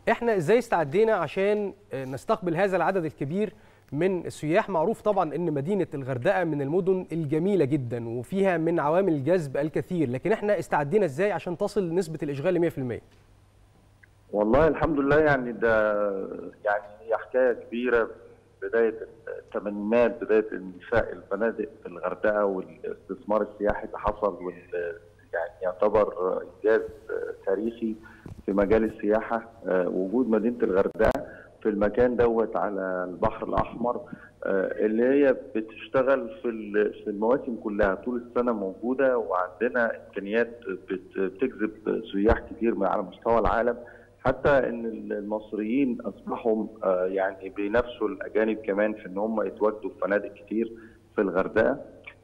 احنا ازاي استعدينا عشان نستقبل هذا العدد الكبير من السياح معروف طبعا ان مدينه الغردقه من المدن الجميله جدا وفيها من عوامل الجذب الكثير لكن احنا استعدينا ازاي عشان تصل نسبه الاشغال ل 100% والله الحمد لله يعني ده يعني هي حكايه كبيره بدايه الثمانينات بدايه انشاء الفنادق في الغردقه والاستثمار السياحي اللي حصل وال يعني يعتبر انجاز تاريخي في مجال السياحه وجود مدينه الغردقه في المكان دوت على البحر الاحمر اللي هي بتشتغل في في المواسم كلها طول السنه موجوده وعندنا امكانيات بتجذب سياح كتير على مستوى العالم حتى ان المصريين اصبحوا يعني بينافسوا الاجانب كمان في ان هم يتواجدوا في فنادق كتير في الغردقه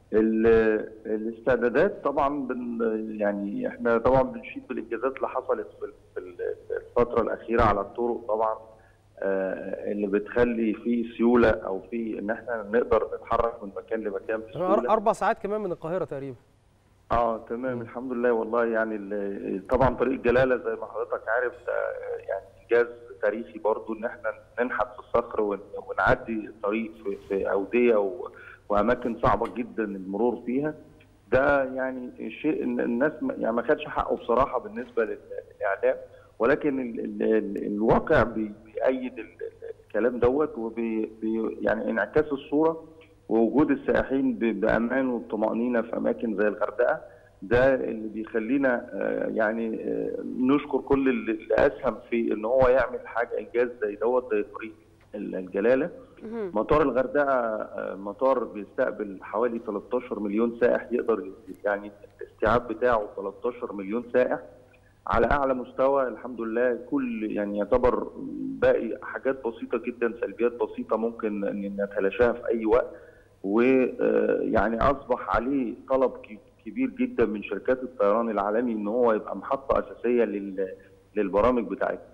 الاستعدادات طبعا بن يعني احنا طبعا بنشيد بالانجازات اللي حصلت في الفتره الاخيره على الطرق طبعا اللي بتخلي في سيوله او في ان احنا نقدر نتحرك من مكان لمكان بسهوله اربع ساعات كمان من القاهره تقريبا اه تمام الحمد لله والله يعني طبعا طريق جلاله زي ما حضرتك عارف يعني انجاز تاريخي برضو ان احنا ننحت في الصخر ونعدي الطريق في, في اوديه واماكن صعبه جدا المرور فيها ده يعني شيء الناس يعني ما خدش حقه بصراحه بالنسبه للاعلام ولكن ال ال ال الواقع بيأيد الكلام دوت وبي يعني انعكاس الصوره ووجود السائحين بامان وبطمانينه في اماكن زي الغردقه ده اللي بيخلينا يعني نشكر كل اللي اسهم في ان هو يعمل حاجه انجاز زي دوت زي طريق الجلاله مطار الغردقه مطار بيستقبل حوالي 13 مليون سائح يقدر يعني الاستيعاب بتاعه 13 مليون سائح على اعلى مستوى الحمد لله كل يعني يعتبر باقي حاجات بسيطه جدا سلبيات بسيطه ممكن ان نتلاشاها في اي وقت ويعني اصبح عليه طلب كبير جدا من شركات الطيران العالمي ان هو يبقى محطه اساسيه للبرامج بتاعتنا.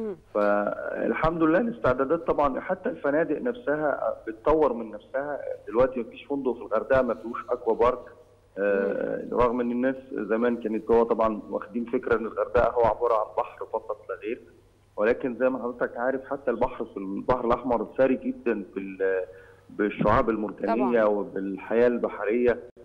فالحمد لله الاستعدادات طبعا حتى الفنادق نفسها بتطور من نفسها دلوقتي ما فيش فندق في الغردقه ما فيهوش اكوا بارك آه رغم ان الناس زمان كانت هو طبعا واخدين فكره ان الغردقه هو عباره عن بحر فقط لا غير ولكن زي ما حضرتك عارف حتى البحر في البحر الاحمر ثري جدا بالشعاب المرجانيه طبعا. وبالحياه البحريه